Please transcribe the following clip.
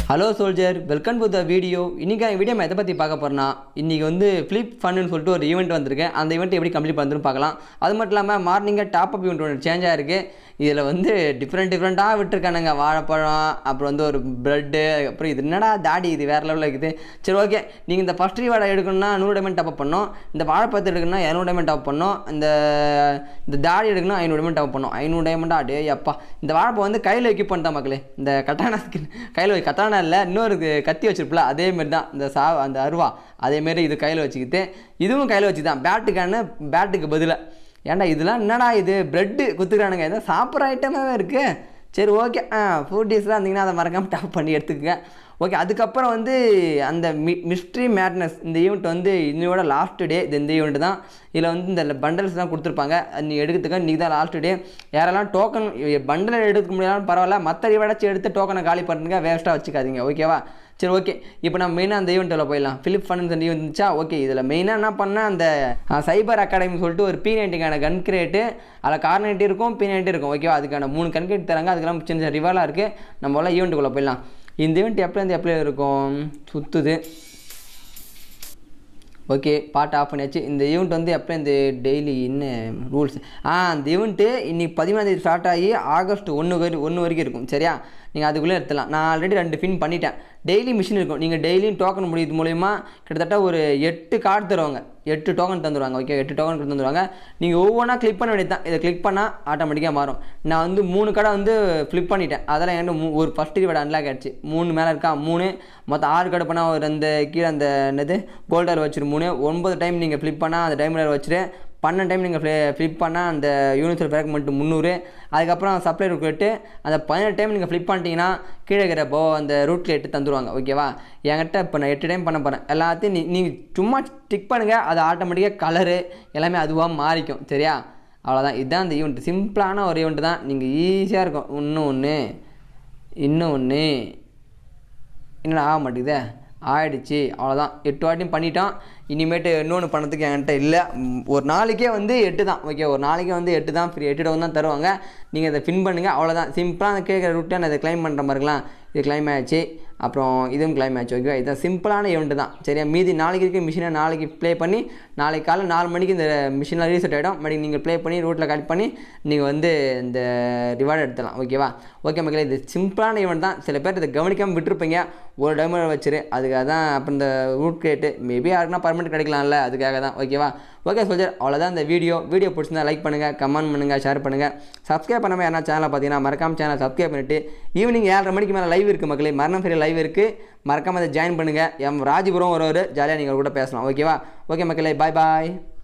hello soldier welcome to the video இன்றைக்கி video நான் எதை பற்றி பார்க்க போகிறேன்னா இன்றைக்கி வந்து ஃப்ளிப் ஃபன்னு சொல்லிட்டு ஒரு ஈவெண்ட் வந்திருக்கேன் அந்த ஈவெண்ட் எப்படி கம்ப்ளீட் பண்ணுறதுன்னு பார்க்கலாம் அது மட்டும் இல்லாமல் மார்னிங்கே டாப் அப் ஈவெண்ட் ஒன்று சேஞ்ச் ஆகிருக்கு இதில் வந்து டிஃப்ரெண்ட் டிஃப்ரெண்ட்டாக விட்டுருக்கானுங்க வாழைப்பழம் அப்புறம் வந்து ஒரு ப்ரெட்டு அப்புறம் இது என்னடா தாடி இது வேறு லெவலில் இருக்குது சரி ஓகே நீங்கள் இந்த ஃபஸ்ட் ரிவார்டை எடுக்கணும்னா நூறு டைமண்ட் டாப் பண்ணோம் இந்த வாழைப்பழத்தை எடுக்கணும்னா இரநூறு டைமண்ட் டாப் பண்ணோம் இந்த இந்த தாடி எடுக்கணும் ஐநூறு டைமண்ட் டாப் பண்ணோம் ஐநூறு டைமண்டா அடே அப்பா இந்த வாழைப்பழம் வந்து கையில் வைக்க பண்ணிட்டா மக்களே இந்த கட்டானா ஸ்கின் கையில் வை கட்டானா இல்லை இன்னொரு கு- கத்தி வச்சிருப்பல அதேமாரி தான் இந்த சா அந்த அருவா அதேமாரி இது கையில் வச்சுக்கிட்டு இதுவும் கையில் வச்சு தான் பேட்டுக்கான பேட்டுக்கு பதிலாக ஏன்டா இதெல்லாம் என்னடா இது ப்ரெட்டு குத்துக்கிறானுங்க இதை சாப்பிட்ற ஐட்டமாகவே இருக்குது சரி ஓகே ஆ ஃபுட்டீஸ்லாம் இருந்தீங்கன்னா அதை மறக்காமல் டாப் பண்ணி எடுத்துக்கங்க ஓகே அதுக்கப்புறம் வந்து அந்த மி மிஸ்ட்ரி மேட்னஸ் இந்த ஈவெண்ட் வந்து இன்னையோட லாஸ்ட் டே இது இந்த ஈவெண்ட் தான் இதில் வந்து இந்த பண்டல்ஸ் தான் கொடுத்துருப்பாங்க அது நீ எடுக்கிறதுக்கு இன்றைக்கி தான் லாஸ்ட் டே யாரெல்லாம் டோக்கன் பண்டல் எடுக்க முடியாலும் பரவாயில்ல மற்ற ரிவார்டாச்சும் எடுத்து டோக்கனை காலி பண்ணுங்க வேஸ்ட்டாக வச்சுக்காதீங்க ஓகேவா சரி ஓகே இப்போ நம்ம மெயினாக அந்த ஈவெண்ட்டில் போயிடலாம் ஃபிலிப் ஃபன் அந்த ஈவெண்ட் இருந்துச்சா ஓகே இதில் மெயினாக என்ன பண்ணால் அந்த சைபர் அகாடமி சொல்லிட்டு ஒரு பி நைன்ட்டிக்கான கன் கிரேட்டு அதில் கார் நைன்ட்டி இருக்கும் பி நைன்ட்டி இருக்கும் ஓகேவா அதுக்கான மூணு கன் கிரேட் தராங்க அதுக்கெல்லாம் சின்ன சின்ன ரிவாலாக இருக்குது நம்ம எல்லாம் ஈவெண்ட்டுக்குள்ளே போயிடலாம் இந்த ஈவெண்ட் எப்போலேருந்து எப்போ இருக்கும் சுற்றுது ஓகே பாட்டு ஆஃப் பண்ணியாச்சு இந்த ஈவெண்ட் வந்து எப்போ இந்த டெய்லி என்ன ரூல்ஸ் ஆ அந்த ஈவெண்ட்டு இன்னைக்கு பதிமூணாந்தேதி ஸ்டார்ட் ஆகி ஆகஸ்ட் ஒன்று வரை ஒன்று வரைக்கும் இருக்கும் சரியா நீங்கள் அதுக்குள்ளே எடுத்துலாம் நான் ஆல்ரெடி ரெண்டு ஃபின் பண்ணிட்டேன் டெய்லி மிஷின் இருக்கும் நீங்கள் டெய்லியும் டோக்கன் முடியுது மூலயமா கிட்டத்தட்ட ஒரு எட்டு கார்டு தருவாங்க எட்டு டோக்கன் தந்துடுவாங்க ஓகே எட்டு டோக்கன் தந்துடுவாங்க நீங்கள் ஒவ்வொன்றா கிளிக் பண்ண வேண்டியது தான் இதை கிளிக் பண்ணால் ஆட்டோமேட்டிக்காக மாறும் நான் வந்து மூணு கடை வந்து ஃப்ளிப் பண்ணிட்டேன் அதெல்லாம் என்கிட்ட மூ ஒரு ஃபஸ்ட்டு விட அன்லாக் ஆயிடுச்சு மூணு மேலே இருக்கா மூணு மொத்தம் ஆறு கடை பண்ணால் ஒரு அந்த கீழே அந்த என்னது கோல்டர் வச்சிரு மூணு ஒன்பது டைம் நீங்கள் ஃப்ளிப் பண்ணால் அந்த டைமில் வச்சுட்டு பன்னெண்டு டைம் நீங்கள் ஃப்ளிப் பண்ணால் அந்த யூனிவர்சல் பேக் மட்டும் முந்நூறு அதுக்கப்புறம் சப்ளை ரூட் கேட்டு அந்த பதினெட்டு டைம் நீங்கள் ஃப்ளிப் பண்ணிட்டீங்கன்னா கீழே இருக்கிறப்போ அந்த ரூட் எட்டு தந்துடுவாங்க ஓகேவா என்கிட்ட இப்போ நான் எட்டு டைம் பண்ண போகிறேன் எல்லாத்தையும் நீ நீங்கள் சும்மா டிக் பண்ணுங்கள் அது ஆட்டோமேட்டிக்காக கலரு எல்லாமே அதுவாக மாறிக்கும் சரியா அவ்வளோதான் இதுதான் இந்த ஈவெண்ட் சிம்பிளான ஒரு ஈவெண்ட் தான் நீங்கள் ஈஸியாக இருக்கும் இன்னும் ஒன்று இன்னும் ஒன்று என்னடா ஆக மாட்டேங்குதே ஆயிடுச்சு அவ்வளோதான் எட்டு வாட்டியும் பண்ணிட்டோம் இனிமேட்டு இன்னொன்று பண்ணதுக்கு என்கிட்ட இல்லை ம், ஒரு நாளைக்கே வந்து எட்டு தான் ஓகே ஒரு நாளைக்கே வந்து எட்டு தான் ஃப்ரீ எட்டு டவுன் தான் தருவாங்க நீங்கள் அதை ஃபின் பண்ணுங்கள் அவ்வளோதான் சிம்பிளாக அந்த கேட்குற ரூட்டை நான் இதை க்ளைம் பண்ணுற மாதிரிலாம் இது க்ளைம் ஆயிடுச்சு அப்புறம் இதுவும் க்ளைம் ஆயிடுச்சு ஓகேவா இதுதான் சிம்பிளான ஈவெண்ட் தான் சரியா மீதி நாளைக்கு இருக்க மிஷினை நாளைக்கு ப்ளே பண்ணி நாளைக்கு காலைல நாலு மணிக்கு இந்த மிஷினில் ரீசெட் ஆகிடும் மறுபடியும் நீங்கள் ப்ளே பண்ணி ரூட்டில் கட் பண்ணி நீங்கள் வந்து இந்த ரிவார்டு எடுத்துலாம் ஓகேவா ஓகே மக்களே இது சிம்பிளான ஈவெண்ட் தான் சில பேர் இதை கவனிக்காமல் விட்டுருப்பீங்க ஒரு டைமண்ட் வச்சிரு அதுக்காக தான் அப்போ இந்த ரூட் கேட்டு மேபி யாருக்குன்னா பர்மனெண்ட் கிடைக்கலாம்ல அதுக்காக தான் ஓகேவா ஓகே சொல்ஜர் அவ்வளோதான் இந்த வீடியோ வீடியோ பிடிச்சிருந்தா லைக் பண்ணுங்கள் கமெண்ட் பண்ணுங்கள் ஷேர் பண்ணுங்கள் சப்ஸ்கிரைப் பண்ணாமல் யாரா சேனலை பார்த்தீங்கன்னா மறக்காம சேனல் சப்ஸ்கிரைப் பண்ணிவிட்டு ஈவினிங் ஏழரை மணிக்கு மேலே லைவ் இருக்குது மக்களே மரணம் ஃபெரி லைவ் இருக்குது மறக்காம அதை ஜாயின் பண்ணுங்கள் எம் ராஜிபுரம் ஒருவர் ஜாலியாக நீங்கள் கூட பேசலாம் ஓகேவா ஓகே மக்களே பாய் பாய்